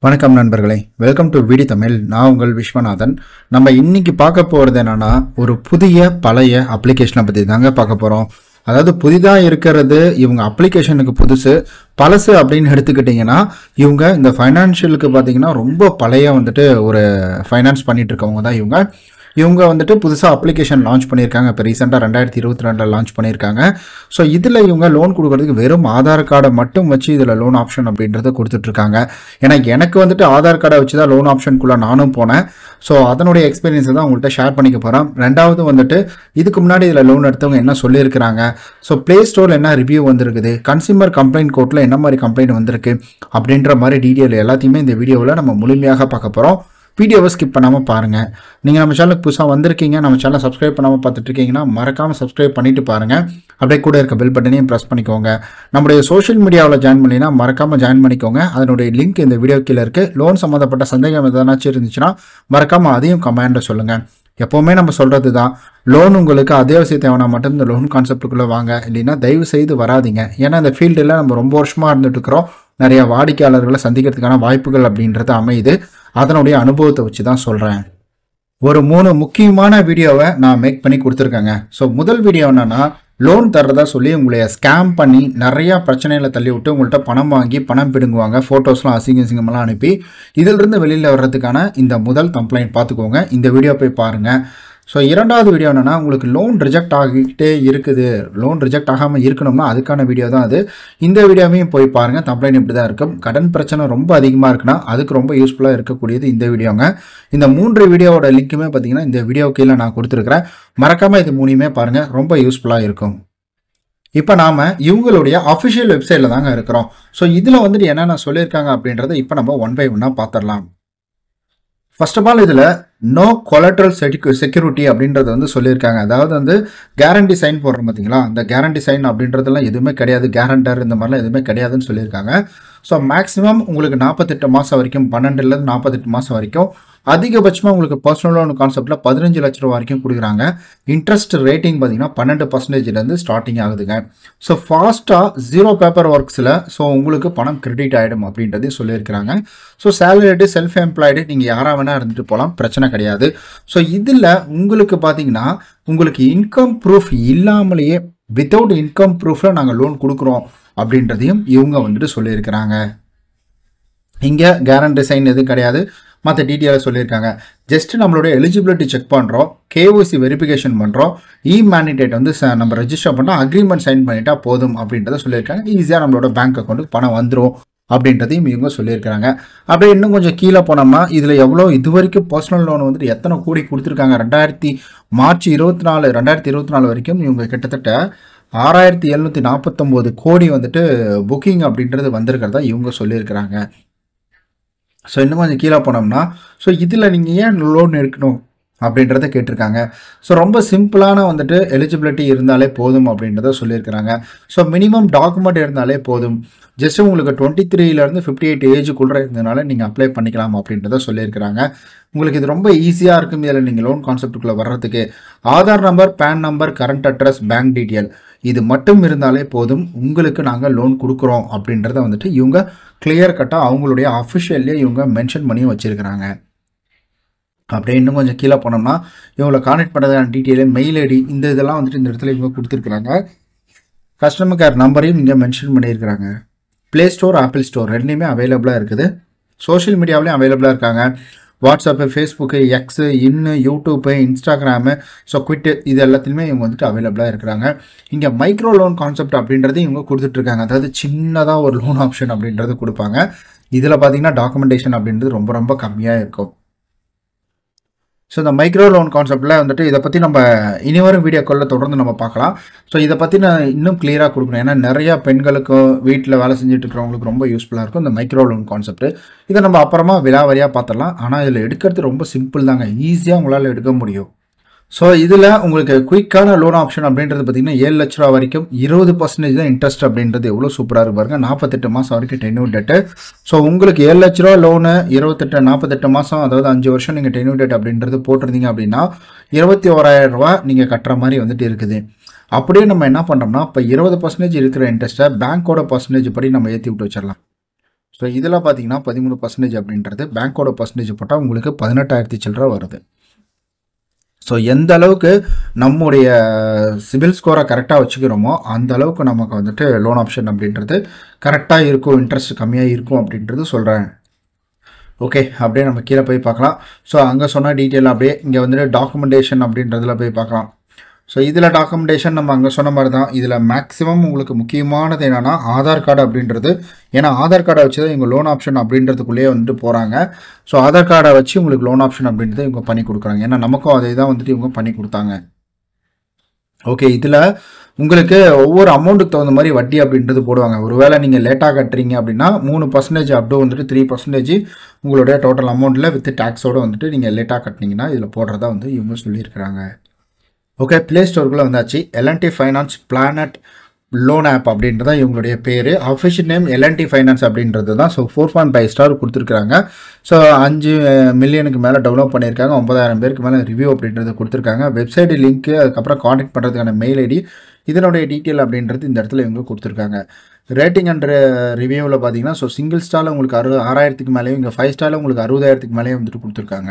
வணக்கம் நண்பர்களே welcome to விடி தமிழ் நான் உங்கள் விஸ்வநாதன் நம்ம இன்னைக்கு பார்க்க போகிறது என்னன்னா ஒரு புதிய பழைய அப்ளிகேஷனை பற்றி தாங்க பார்க்க போகிறோம் அதாவது புதிதாக இருக்கிறது இவங்க அப்ளிகேஷனுக்கு புதுசு பழசு அப்படின்னு எடுத்துக்கிட்டிங்கன்னா இவங்க இந்த ஃபைனான்ஷியலுக்கு பார்த்தீங்கன்னா ரொம்ப பழைய வந்துட்டு ஒரு ஃபைனான்ஸ் பண்ணிட்டு இருக்கவங்க தான் இவங்க இவங்க வந்துட்டு புதுசாக அப்ளிகேஷன் லான்ச் பண்ணியிருக்காங்க இப்போ ரீசெண்டாக ரெண்டாயிரத்தி இருபத்தி ரெண்டில் லான்ச் பண்ணியிருக்காங்க ஸோ இதில் இவங்க லோன் கொடுக்கறதுக்கு வெறும் ஆதார் கார்டை மட்டும் வச்சு இதில் லோன் ஆப்ஷன் அப்படின்றத கொடுத்துட்ருக்காங்க ஏன்னா எனக்கு வந்துட்டு ஆதார் கார்டை வச்சு தான் லோன் ஆப்ஷனுக்குள்ளே நானும் போனேன் ஸோ அதனுடைய எக்ஸ்பீரியன்ஸை தான் உங்கள்கிட்ட ஷேர் பண்ணிக்க போகிறேன் ரெண்டாவது வந்துட்டு இதுக்கு முன்னாடி இதில் லோன் எடுத்தவங்க என்ன சொல்லியிருக்கிறாங்க ஸோ ப்ளே ஸ்டோரில் என்ன ரிவ்யூ வந்திருக்குது கன்சியூமர் கம்ப்ளைண்ட் கோர்ட்டில் என்ன மாதிரி கம்ப்ளைண்ட் வந்திருக்கு அப்படின்ற மாதிரி டீட்டெயில் எல்லாத்தையுமே இந்த வீடியோவில் நம்ம முழுமையாக பார்க்க போகிறோம் வீடியோவை ஸ்கிப் பண்ணாமல் பாருங்கள் நீங்கள் நம்ம சேனலுக்கு புதுசாக வந்திருக்கீங்க நம்ம சேனலை சப்ஸ்கிரைப் பண்ணாமல் பார்த்துட்டு இருக்கீங்கன்னா மறக்காமல் சப்ஸ்கிரைப் பண்ணிட்டு பாருங்கள் அப்படியே கூட இருக்க பெல் பட்டனையும் ப்ரெஸ் பண்ணிக்கோங்க நம்முடைய சோஷியல் மீடியாவில் ஜாயின் பண்ணினா மறக்காமல் ஜாயின் பண்ணிக்கோங்க அதனுடைய லிங்க் இந்த வீடியோ கீழே இருக்குது லோன் சம்மந்தப்பட்ட சந்தேகம் எதனாச்சும் இருந்துச்சுன்னா மறக்காமல் அதையும் கமெண்டில் சொல்லுங்கள் எப்போவுமே நம்ம சொல்கிறது தான் லோன் உங்களுக்கு அத்தியாவசிய தேவைனா மட்டும் இந்த லோன் கான்செப்ட்டுக்குள்ளே வாங்க இல்லைன்னா தயவு செய்து வராதீங்க ஏன்னா இந்த ஃபீல்டில் நம்ம ரொம்ப வருஷமாக இருந்துட்டு இருக்கிறோம் நிறைய வாடிக்கையாளர்களை சந்திக்கிறதுக்கான வாய்ப்புகள் அப்படின்றது அமையுது அதனுடைய அனுபவத்தை வச்சு தான் சொல்கிறேன் ஒரு மூணு முக்கியமான வீடியோவை நான் மேக் பண்ணி கொடுத்துருக்கேங்க ஸோ முதல் வீடியோ என்னன்னா லோன் தர்றதா சொல்லி உங்களைய ஸ்கேம் பண்ணி நிறையா பிரச்சனைகளை தள்ளி விட்டு உங்கள்கிட்ட பணம் வாங்கி பணம் பிடுங்குவாங்க ஃபோட்டோஸ்லாம் அசிங்க அசிங்கமெல்லாம் அனுப்பி இதிலிருந்து வெளியில் வர்றதுக்கான இந்த முதல் கம்ப்ளைண்ட் பார்த்துக்கோங்க இந்த வீடியோ போய் பாருங்கள் ஸோ இரண்டாவது வீடியோ என்னென்னா உங்களுக்கு லோன் ரிஜெக்ட் ஆகிக்கிட்டே இருக்குது லோன் ரிஜெக்ட் ஆகாமல் இருக்கணும்னா அதுக்கான வீடியோ தான் அது இந்த வீடியோவையும் போய் பாருங்கள் கம்ப்ளைண்ட் இப்படி தான் இருக்கும் கடன் பிரச்சனை ரொம்ப அதிகமாக இருக்குன்னா அதுக்கு ரொம்ப யூஸ்ஃபுல்லாக இருக்கக்கூடியது இந்த வீடியோங்க இந்த மூன்று வீடியோவோட லிங்க்குமே பார்த்தீங்கன்னா இந்த வீடியோ கீழே நான் கொடுத்துருக்குறேன் மறக்காமல் இது மூணுமே பாருங்கள் ரொம்ப யூஸ்ஃபுல்லாக இருக்கும் இப்போ நாம் இவங்களுடைய அஃபிஷியல் வெப்சைட்டில் தாங்க இருக்கிறோம் ஸோ இதில் வந்துட்டு என்னென்ன சொல்லியிருக்காங்க அப்படின்றத இப்போ நம்ம ஒன் பை ஒன்னாக பார்த்துடலாம் ஃபர்ஸ்ட் ஆஃப் ஆல் இதில் நோ கொலட்ரல் செக்யூ செக்யூரிட்டி அப்படின்றது வந்து சொல்லியிருக்காங்க அதாவது வந்து கேரண்டி சைன் போடுறோம் பார்த்தீங்களா அந்த கேரண்டி சைன் அப்படின்றதெல்லாம் எதுவுமே கிடையாது கேரண்டர் இந்த மாதிரிலாம் எதுவுமே கிடையாதுன்னு சொல்லியிருக்காங்க ஸோ மேக்ஸிமம் உங்களுக்கு நாற்பத்தெட்டு மாதம் வரைக்கும் பன்னெண்டுலேருந்து நாற்பத்தெட்டு மாதம் வரைக்கும் அதிகபட்சமாக உங்களுக்கு பர்சனல் லோன் கான்செப்ட்டில் பதினஞ்சு லட்ச ரூபா வரைக்கும் கொடுக்குறாங்க இன்ட்ரெஸ்ட் ரேட்டிங் பார்த்தீங்கன்னா பன்னெண்டு பர்சன்டேஜ்லேருந்து ஸ்டார்டிங் ஆகுதுங்க ஸோ ஃபாஸ்ட்டாக ஜீரோ பேப்பர் ஒர்க்ஸில் ஸோ உங்களுக்கு பணம் கிரெடிட் ஆகிடும் அப்படின்றதையும் சொல்லியிருக்கிறாங்க ஸோ சேலரிடு செல்ஃப் எம்ப்ளாய்டு நீங்கள் யாராக வேணால் இருந்துட்டு போகலாம் பிரச்சனை கிடையாது ஸோ இதில் உங்களுக்கு பார்த்தீங்கன்னா உங்களுக்கு இன்கம் ப்ரூஃப் இல்லாமலேயே வித்தவுட் இன்கம் ப்ரூஃபில் நாங்கள் லோன் கொடுக்குறோம் அப்படின்றதையும் இவங்க வந்துட்டு சொல்லியிருக்கிறாங்க இங்கே கேரண்டி சைன் எதுவும் கிடையாது மற்ற டீட்டெயிலாக சொல்லியிருக்காங்க ஜஸ்ட் நம்மளோட எலிஜிபிலிட்டி செக் பண்ணுறோம் கேஓசி வெரிஃபிகேஷன் பண்ணுறோம் இ மேனிடேட் வந்து ச- நம்ம ரெஜிஸ்டர் பண்ணால் அக்ரிமெண்ட் சைன் பண்ணிட்டா போதும் அப்படின்றத சொல்லியிருக்காங்க ஈஸியாக நம்மளோட பேங்க் அக்கௌண்ட்டுக்கு பணம் வந்துடும் அப்படின்றதையும் இவங்க சொல்லியிருக்கிறாங்க அப்படியே இன்னும் கொஞ்சம் கீழே போனோம்னா இதில் எவ்வளோ இது வரைக்கும் பர்சனல் லோன் வந்துட்டு எத்தனை கோடி கொடுத்துருக்காங்க ரெண்டாயிரத்தி மார்ச் இருபத்தி நாலு ரெண்டாயிரத்தி இருபத்தி நாலு வரைக்கும் இவங்க கிட்டத்தட்ட ஆறாயிரத்தி எழுநூற்றி நாற்பத்தொம்போது கோடி வந்துட்டு புக்கிங் அப்படின்றது வந்திருக்கிறதா இவங்க சொல்லியிருக்கிறாங்க ஸோ இன்னும் கொஞ்சம் கீழே போனோம்னா ஸோ இதில் நீங்கள் ஏன் லோன் எடுக்கணும் அப்படின்றத கேட்டிருக்காங்க ஸோ ரொம்ப சிம்பிளான வந்துட்டு எலிஜிபிலிட்டி இருந்தாலே போதும் அப்படின்றத சொல்லியிருக்கிறாங்க ஸோ மினிமம் டாக்குமெண்ட் இருந்தாலே போதும் ஜஸ்ட் உங்களுக்கு டுவெண்ட்டி த்ரீலேருந்து ஃபிஃப்டி எயிட் ஏஜுக்குள்ளே இருந்ததுனால நீங்கள் அப்ளை பண்ணிக்கலாம் அப்படின்றத சொல்லியிருக்கிறாங்க உங்களுக்கு இது ரொம்ப ஈஸியாக இருக்கும் இதில் நீங்கள் லோன் கான்செப்ட்டுக்குள்ளே வர்றதுக்கு Aadhaar number PAN number current address bank detail இது மட்டும் இருந்தாலே போதும் உங்களுக்கு நாங்கள் லோன் கொடுக்குறோம் அப்படின்றத வந்துட்டு இவங்க கிளியர் கட்டாக அவங்களுடைய அஃபிஷியல்லே இவங்க மென்ஷன் பண்ணி வச்சுருக்கிறாங்க அப்படியே இன்னும் கொஞ்சம் கீழே போனோம்னா இவங்களை கான்டெக்ட் பண்ணுறதுக்கான டீட்டெயிலு மெயில் ஐடி இந்த இதெல்லாம் வந்துட்டு இந்த இடத்துல இவங்க கொடுத்துருக்குறாங்க கஸ்டமர் கேர் நம்பரையும் இங்கே மென்ஷன் பண்ணியிருக்கிறாங்க ப்ளே ஸ்டோர் ஆப்பிள் ஸ்டோர் ரெண்டுலேயுமே அவைலபிளாக இருக்குது சோஷியல் மீடியாவிலையும் அவைலபிளாக இருக்காங்க வாட்ஸ்அப்பு ஃபேஸ்புக்கு எக்ஸு இன்னு யூடியூப்பு இன்ஸ்டாகிராமு ஸோ குவிட்டு இது எல்லாத்துலேயுமே இவங்க வந்துட்டு அவைலபிளாக இருக்கிறாங்க இங்கே மைக்ரோ லோன் கான்செப்ட் அப்படின்றது இவங்க கொடுத்துட்ருக்காங்க அதாவது சின்னதாக ஒரு லோன் ஆப்ஷன் அப்படின்றது கொடுப்பாங்க இதில் பார்த்தீங்கன்னா டாக்குமெண்டேஷன் அப்படின்றது ரொம்ப ரொம்ப கம்மியாக இருக்கும் ஸோ இந்த மைக்ரோ லோன் கான்செப்டில் வந்துட்டு இதை பற்றி நம்ம இனி வரும் வீடியோக்களில் தொடர்ந்து நம்ம பார்க்கலாம் ஸோ இதை பற்றி நான் இன்னும் கிளியராக கொடுக்கணும் ஏன்னா நிறையா பெண்களுக்கும் வீட்டில் வேலை செஞ்சுட்டு இருக்கிறவங்களுக்கு ரொம்ப யூஸ்ஃபுல்லாக இருக்கும் இந்த மைக்ரோ லோன் கான்செப்ட் இதை நம்ம அப்புறமா விலாவரியாக பார்த்துடலாம் ஆனால் இதில் எடுக்கிறது ரொம்ப சிம்பிள் தாங்க ஈஸியாக உங்களால் எடுக்க முடியும் ஸோ இதில் உங்களுக்கு குயிக்கான லோன் ஆப்ஷன் அப்படின்றது பார்த்தீங்கன்னா ஏழு லட்ச ரூபா வரைக்கும் இருபது பர்சன்டேஜ் தான் இன்ட்ரெஸ்ட் அப்படின்றது எவ்வளோ சூப்பராக இருக்கு பாருங்க நாற்பத்தெட்டு மாதம் வரைக்கும் டென்யூ டேட்டு ஸோ உங்களுக்கு ஏழு லட்ச ரூபா லோனு இருபத்தெட்டு நாற்பத்தெட்டு மாதம் அதாவது அஞ்சு வருஷம் நீங்கள் டென்யூ டேட் அப்படின்றது போட்டிருந்தீங்க அப்படின்னா இருபத்தி ஓராயிரம் ரூபா நீங்கள் கட்டுற மாதிரி வந்துட்டு இருக்குது அப்படியே நம்ம என்ன பண்ணுறோம்னா இப்போ இருபது பர்சன்டேஜ் இருக்கிற இன்ட்ரெஸ்ட்டை பேங்க்கோட பர்சன்டேஜ் படி நம்ம ஏற்றி விட்டு வச்சிடலாம் ஸோ இதில் பார்த்தீங்கன்னா பதிமூணு பர்சன்டேஜ் அப்படின்றது பேங்க்கோட பர்சன்டேஜ் போட்டால் உங்களுக்கு பதினெட்டாயிரத்தி சில்லற வருது ஸோ எந்த அளவுக்கு நம்முடைய சிபில் ஸ்கோரை கரெக்டாக வச்சுக்கிறோமோ அந்த அளவுக்கு நமக்கு வந்துட்டு லோன் ஆப்ஷன் அப்படின்றது கரெக்டாக இருக்கும் இன்ட்ரெஸ்ட் கம்மியாக இருக்கும் அப்படின்றது சொல்கிறேன் ஓகே அப்படியே நம்ம கீழே போய் பார்க்கலாம் ஸோ அங்கே சொன்ன டீட்டெயில் அப்படியே இங்கே வந்துட்டு டாக்குமெண்டேஷன் அப்படின்றதுல போய் பார்க்கலாம் ஸோ இதில் டாக்குமெண்டேஷன் நம்ம அங்கே சொன்ன மாதிரி தான் இதில் மேக்ஸிமம் உங்களுக்கு முக்கியமானது என்னென்னா ஆதார் கார்டு அப்படின்றது ஏன்னா ஆதார் கார்டை வச்சு தான் இவங்க லோன் ஆப்ஷன் அப்படின்றதுக்குள்ளேயே வந்துட்டு போகிறாங்க ஸோ ஆதார் கார்டை வச்சு உங்களுக்கு லோன் ஆப்ஷன் அப்படின்றத இவங்க பண்ணி கொடுக்குறாங்க ஏன்னா நமக்கும் அதே தான் வந்துட்டு இவங்க பண்ணி கொடுத்தாங்க ஓகே இதில் உங்களுக்கு ஒவ்வொரு அமௌண்ட்டுக்கு தகுந்த மாதிரி வட்டி அப்படின்றது போடுவாங்க ஒருவேளை நீங்கள் லேட்டாக கட்டுறீங்க அப்படின்னா மூணு பர்சன்டேஜ் அப்டோ வந்துட்டு த்ரீ பர்சன்டேஜ் உங்களுடைய டோட்டல் அமௌண்ட்டில் வித் டேக்ஸோடு வந்துட்டு நீங்கள் லேட்டாக கட்டினீங்கன்னா இதில் போடுறதா வந்து இவங்க சொல்லியிருக்கிறாங்க ஓகே ப்ளே ஸ்டோருக்குள்ளே வந்தாச்சு L and T finance planet loan app அப்படின்றது தான் இவங்களுடைய பேர் அஃபிஷியல் நேம் எல்என்டி ஃபைனான்ஸ் அப்படின்றது தான் so four point five star கொடுத்துருக்காங்க ஸோ அஞ்சு மில்லியனுக்கு மேலே டெவலப் பண்ணியிருக்காங்க ஒன்பதாயிரம் பேருக்கு மேலே ரிவ்யூ அப்படின்றத கொடுத்துருக்காங்க வெப்சைட் லிங்க்கு அதுக்கப்புறம் காண்டாக்ட் பண்ணுறதுக்கான மெயில் ஐடி இதனுடைய டீட்டெயில் அப்படின்றது இந்த இடத்துல இவங்க கொடுத்துருக்காங்க ரேட்டிங் அண்ட் ரிவ்யூவில் பார்த்தீங்கன்னா ஸோ சிங்கிள் ஸ்டாரில் உங்களுக்கு அறு ஆறாயிரத்துக்கு மேலேயும் இங்கே ஃபைவ் ஸ்டாரில் உங்களுக்கு அறுபதாயிரத்துக்கு மேலேயும் வந்துட்டு கொடுத்துருக்காங்க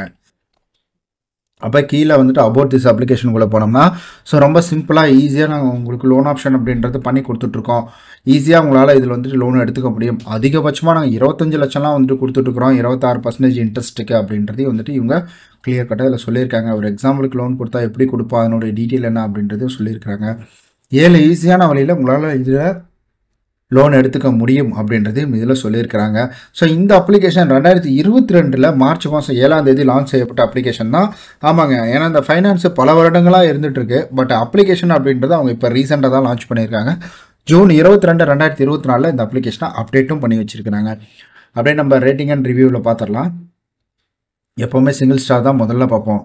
அப்போ கீழே வந்துட்டு அபவுட் திஸ் அப்ளிகேஷனுக்குள்ளே போனோம்னா ஸோ ரொம்ப சிம்பிளாக ஈஸியாக நாங்கள் உங்களுக்கு லோன் ஆப்ஷன் அப்படின்றது பண்ணி கொடுத்துட்ருக்கோம் ஈஸியாக உங்களால் இதில் வந்துட்டு லோன் எடுத்துக்க முடியும் அதிகபட்சமாக நாங்கள் இருபத்தஞ்சு லட்சம்லாம் வந்துட்டு கொடுத்துட்ருக்குறோம் இருபத்தாறு பர்சன்டேஜ் இன்ட்ரெஸ்ட்டுக்கு அப்படின்றதையும் வந்துட்டு இவங்க கிளியர் கட்டாக இதில் சொல்லியிருக்காங்க ஒரு எக்ஸாம்பிளுக்கு லோன் கொடுத்தா எப்படி கொடுப்பா அதனுடைய டீட்டெயில் என்ன அப்படின்றதையும் சொல்லியிருக்காங்க ஏழு ஈஸியான வழியில் உங்களால் இதில் லோன் எடுத்துக்க முடியும் அப்படின்றது இதில் சொல்லியிருக்கிறாங்க ஸோ இந்த அப்ளிகேஷன் ரெண்டாயிரத்தி இருபத்தி ரெண்டில் மார்ச் மாதம் ஏழாம் தேதி லான்ச் செய்யப்பட்ட அப்ளிகேஷன் தான் ஆமாங்க ஏன்னா இந்த ஃபைனான்ஸ் பல வருடங்களாக இருந்துகிட்ருக்கு பட் அப்ளிகேஷன் அப்படின்றது அவங்க இப்போ ரீசெண்டாக தான் லான்ச் பண்ணியிருக்காங்க ஜூன் இருபத்தி ரெண்டு ரெண்டாயிரத்தி இருபத்தி நாலில் இந்த அப்ளிகேஷனை அப்டேட்டும் பண்ணி வச்சுருக்கிறாங்க அப்படியே நம்ம ரேட்டிங் அண்ட் ரிவ்யூவில் பார்த்துடலாம் எப்போவுமே சிங்கிள் ஸ்டார் தான் முதல்ல பார்ப்போம்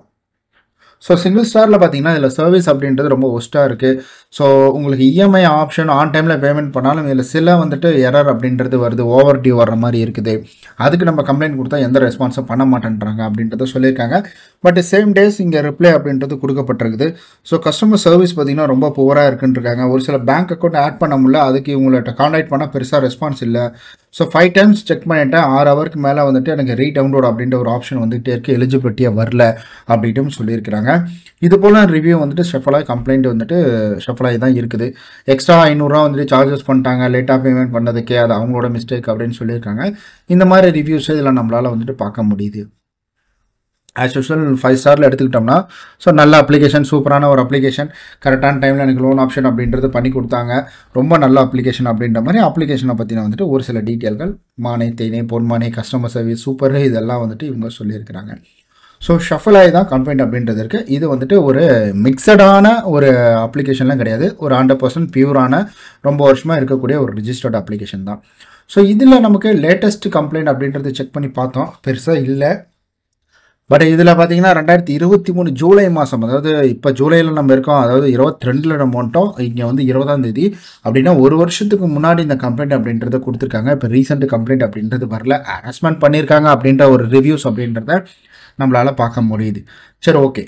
ஸோ சிங்கிள் ஸ்டாரில் பார்த்தீங்கன்னா இதில் சர்வீஸ் அப்படின்றது ரொம்ப ஒஸ்ட்டாக இருக்குது ஸோ உங்களுக்கு இஎம்ஐ ஆப்ஷன் ஆன் டைமில் பேமெண்ட் பண்ணாலும் இதில் சில வந்துட்டு எரர் அப்படின்றது வருது ஓவர் டியூ வர்ற மாதிரி இருக்குது அதுக்கு நம்ம கம்ப்ளைண்ட் கொடுத்தா எந்த ரெஸ்பான்ஸும் பண்ண மாட்டேன்றாங்க அப்படின்றத சொல்லியிருக்காங்க பட் சேம் டேஸ் இங்கே ரிப்ளை அப்படின்றது கொடுக்கப்பட்டிருக்குது ஸோ கஸ்டமர் சர்வீஸ் பார்த்தீங்கன்னா ரொம்ப புவராக இருக்குன்றிருக்காங்க ஒரு சில பேங்க் அக்கௌண்ட் ஆட் பண்ண முடியல அதுக்கு இவங்கள்ட்ட கான்டாக்ட் பண்ணால் பெருசாக ரெஸ்பான்ஸ் இல்லை ஸோ ஃபைவ் டைம்ஸ் செக் பண்ணிட்டேன் ஆறு ஹவருக்கு மேலே வந்துட்டு எனக்கு ரீடவுன்லோட் அப்படின்ற ஒரு ஆப்ஷன் வந்துகிட்டே இருக்குது எலிஜிபிலிட்டியாக வரல அப்படின்ட்டும் சொல்லியிருக்கிறாங்க இது போல் ரிவ்யூ வந்துட்டு ஷஃபலாக கம்ப்ளைண்ட் வந்துட்டு ஷஃபலாகி தான் இருக்குது எக்ஸ்ட்ரா ஐநூறுரூவா வந்துட்டு சார்ஜஸ் பண்ணிட்டாங்க லேட்டாக பேமெண்ட் பண்ணதுக்கே அது அவங்களோட மிஸ்டேக் அப்படின்னு சொல்லியிருக்காங்க இந்த மாதிரி ரிவ்யூஸ் இதில் நம்மளால் வந்துட்டு பார்க்க முடியுது ஆஸ் யூஷுவல் ஃபைவ் ஸ்டாரில் எடுத்துக்கிட்டோம்னா ஸோ நல்ல அப்ளிகேஷன் சூப்பரான ஒரு அப்ளிகேஷன் கரெக்டான டைமில் எனக்கு லோன் ஆப்ஷன் அப்படின்றது பண்ணி கொடுத்தாங்க ரொம்ப நல்ல அப்ளிகேஷன் அப்படின்ற மாதிரி அப்ளிகேஷனை பற்றின வந்துட்டு ஒரு சில டீட்டெயில்கள் மானே தேனே பொன்மானே கஸ்டமர் சர்வீஸ் சூப்பர் இதெல்லாம் வந்துட்டு இவங்க சொல்லியிருக்கிறாங்க ஸோ ஷஃபலாய் தான் கம்பெனி அப்படின்றது இருக்குது இது வந்துட்டு ஒரு மிக்சடான ஒரு அப்ளிகேஷன்லாம் கிடையாது ஒரு ஹண்ட்ரட் பர்சன்ட் பியூரான ரொம்ப வருஷமாக இருக்கக்கூடிய ஒரு ரிஜிஸ்டர்ட் அப்ளிகேஷன் தான் ஸோ இதில் நமக்கு லேட்டஸ்ட் கம்ப்ளைண்ட் அப்படின்றது செக் பண்ணி பார்த்தோம் பெருசாக இல்லை பட் இதில் பார்த்தீங்கன்னா ரெண்டாயிரத்தி இருபத்தி மூணு ஜூலை மாதம் அதாவது இப்போ ஜூலையில் நம்ம இருக்கோம் அதாவது இருபத்தி ரெண்டில் நம்ம வந்துட்டோம் இங்கே வந்து இருபதாம் தேதி அப்படின்னா ஒரு வருஷத்துக்கு முன்னாடி இந்த கம்ப்ளைண்ட் அப்படின்றத கொடுத்துருக்காங்க இப்போ ரீசெண்ட் கம்ப்ளைண்ட் அப்படின்றது வரல ஹராஸ்மெண்ட் பண்ணியிருக்காங்க அப்படின்ற ஒரு ரிவ்யூஸ் அப்படின்றத நம்மளால் பார்க்க முடியுது சரி ஓகே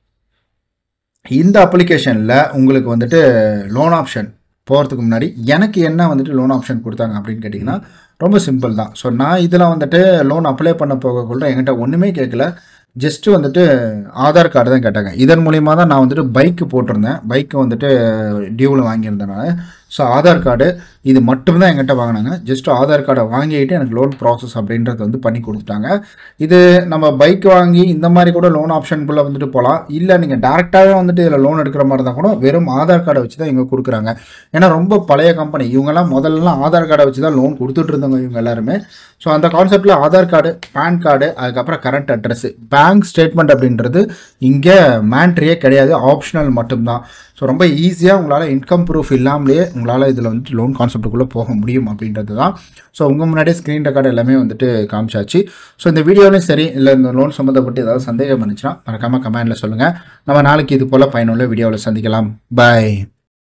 இந்த அப்ளிகேஷனில் உங்களுக்கு வந்துட்டு லோன் ஆப்ஷன் போகிறதுக்கு முன்னாடி எனக்கு என்ன வந்துட்டு லோன் ஆப்ஷன் கொடுத்தாங்க அப்படின்னு கேட்டிங்கன்னா ரொம்ப சிம்பிள் தான் ஸோ நான் இதில் வந்துட்டு லோன் அப்ளை பண்ண போகக்குள்ள என்கிட்ட ஒன்றுமே கேட்கல ஜஸ்ட்டு வந்துட்டு ஆதார் கார்டு தான் கேட்டாங்க இதன் மூலிமா தான் நான் வந்துட்டு பைக்கு போட்டிருந்தேன் பைக்கு வந்துட்டு டியூவில் வாங்கியிருந்தேனால ஸோ ஆதார் கார்டு இது மட்டும்தான் என்கிட்ட வாங்கினாங்க ஜஸ்ட் ஆதார் கார்டை வாங்கிட்டு எனக்கு லோன் ப்ராசஸ் அப்படின்றது வந்து பண்ணி கொடுத்துட்டாங்க இது நம்ம பைக் வாங்கி இந்த மாதிரி கூட லோன் ஆப்ஷனுக்குள்ளே வந்துட்டு போகலாம் இல்லை நீங்கள் டேரெக்டாகவே வந்துட்டு இதில் லோன் எடுக்கிற மாதிரி தான் கூட வெறும் ஆதார் கார்டை வச்சு தான் இவங்க கொடுக்குறாங்க ஏன்னா ரொம்ப பழைய கம்பெனி இவங்கெல்லாம் முதல்லலாம் ஆதார் கார்டை வச்சு தான் லோன் கொடுத்துட்டு இருந்தவங்க இவங்க எல்லாருமே ஸோ அந்த கான்செப்டில் ஆதார் கார்டு பேன் கார்டு அதுக்கப்புறம் கரண்ட் அட்ரஸ் பேங்க் ஸ்டேட்மெண்ட் அப்படின்றது இங்கே மேண்ட்ரியே கிடையாது ஆப்ஷனல் மட்டும்தான் ஸோ ரொம்ப ஈஸியாக உங்களால் இன்கம் ப்ரூஃப் இல்லாமலே உங்களால் இதில் வந்துட்டு லோன் கான்செப்ட்டுக்குள்ளே போக முடியும் அப்படின்றது தான் ஸோ உங்கள் முன்னாடியே ஸ்க்ரீன் ரெக்கார்டு எல்லாமே வந்துட்டு காமிச்சாச்சு ஸோ இந்த வீடியோலையும் சரி இல்லை இந்த லோன் சம்மந்தப்பட்டு ஏதாவது சந்தேகம் இருந்துச்சுன்னா மறக்காமல் கமெண்டில் சொல்லுங்கள் நம்ம நாளைக்கு இது போல் பயனுள்ள வீடியோவில் சந்திக்கலாம் பாய்